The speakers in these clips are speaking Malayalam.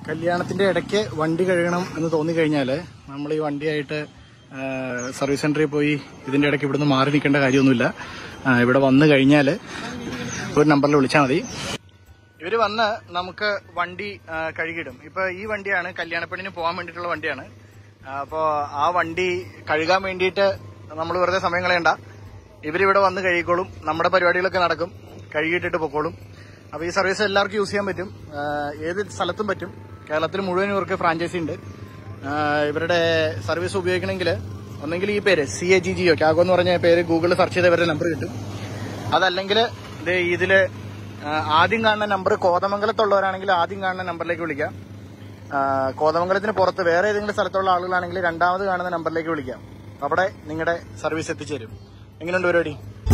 കല്യാണത്തിന്റെ ഇടയ്ക്ക് വണ്ടി കഴുകണം എന്ന് തോന്നിക്കഴിഞ്ഞാൽ നമ്മൾ ഈ വണ്ടിയായിട്ട് ആ, സർവീസ് സെന്ററിൽ പോയി ഇതിന്റെ ഇടയ്ക്ക് ഇവിടുന്ന് മാറി നിൽക്കേണ്ട കാര്യമൊന്നുമില്ല ആ, ഇവിടെ വന്നു കഴിഞ്ഞാൽ ഒരു നമ്പറിൽ വിളിച്ചാൽ മതി ഇവര് വന്ന് നമുക്ക് വണ്ടി ആ, കഴുകിയിടും ഇപ്പൊ ഈ വണ്ടിയാണ് കല്യാണപ്പെണ്ണിന് പോകാൻ വേണ്ടിയിട്ടുള്ള വണ്ടിയാണ് ആ, അപ്പോ ആ വണ്ടി കഴുകാൻ വേണ്ടിയിട്ട് നമ്മൾ വെറുതെ സമയം കളയണ്ട ഇവരിവിടെ വന്ന് കഴുകിക്കോളും നമ്മുടെ പരിപാടികളൊക്കെ നടക്കും കഴുകിയിട്ടിട്ട് പൊക്കോളും അപ്പൊ ഈ സർവീസ് എല്ലാവർക്കും യൂസ് ചെയ്യാൻ പറ്റും ആ, ഏത് സ്ഥലത്തും പറ്റും കേരളത്തിൽ മുഴുവൻ ഇവർക്ക് ഫ്രാഞ്ചൈസി ഉണ്ട് ആ, ഇവരുടെ സർവീസ് ഉപയോഗിക്കണമെങ്കിൽ ഒന്നെങ്കിൽ ഈ പേര് സി എ ജി ജിയോ ക്യാഗോ എന്ന് പറഞ്ഞ പേര് ഗൂഗിളിൽ സെർച്ച് ചെയ്ത ഇവരുടെ നമ്പർ കിട്ടും അതല്ലെങ്കിൽ ഇത് ഇതില് ആ, ആദ്യം കാണുന്ന നമ്പർ കോതമംഗലത്തുള്ളവരാണെങ്കിൽ ആദ്യം കാണുന്ന നമ്പറിലേക്ക് വിളിക്കാം ആ, കോതമംഗലത്തിന് പുറത്ത് വേറെ ഏതെങ്കിലും സ്ഥലത്തുള്ള ആളുകളാണെങ്കിൽ രണ്ടാമത് കാണുന്ന നമ്പറിലേക്ക് വിളിക്കാം അവിടെ നിങ്ങളുടെ സർവീസ് എത്തിച്ചേരും എങ്ങനെയുണ്ട് പരിപാടി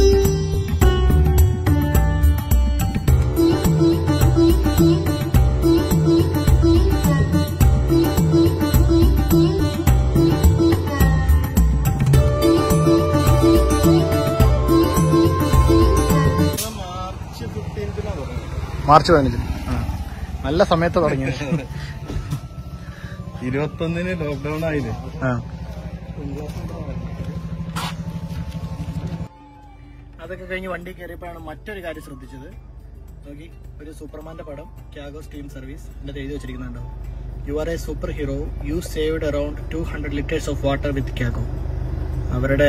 മാർച്ച് ഫിഫ്റ്റീൻത്തിനാണ് തുടങ്ങുന്നത് മാർച്ച് പതിനഞ്ചിന് ആ. നല്ല സമയത്ത് തുടങ്ങിയത് ഇരുപത്തൊന്നിന് ലോക്ക്ഡൌൺ ആയില്ലേ ആ. അതൊക്കെ കഴിഞ്ഞ് വണ്ടി കയറിയപ്പോഴാണ് മറ്റൊരു കാര്യം ശ്രദ്ധിച്ചത് നോക്കി ഒരു സൂപ്പർമാന്റെ പടം ക്യാഗോ സ്റ്റീം സർവീസ് എന്നിട്ട് എഴുതി വെച്ചിരിക്കുന്നുണ്ടോ you are a super hero you saved around two hundred litres of water with ക്യാഗോ അവരുടെ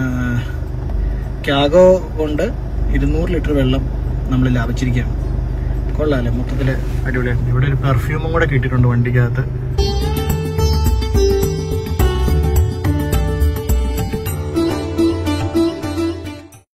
ക്യാഗോ കൊണ്ട് ഇരുന്നൂറ് ലിറ്റർ വെള്ളം നമ്മൾ ലാഭിച്ചിരിക്കുകയാണ് കൊള്ളാല്ലേ മൊത്തത്തിൽ അടിപൊളിയാണ് ഇവിടെ ഒരു പെർഫ്യൂമും കൂടെ കിട്ടിയിട്ടുണ്ട് വണ്ടിക്കകത്ത്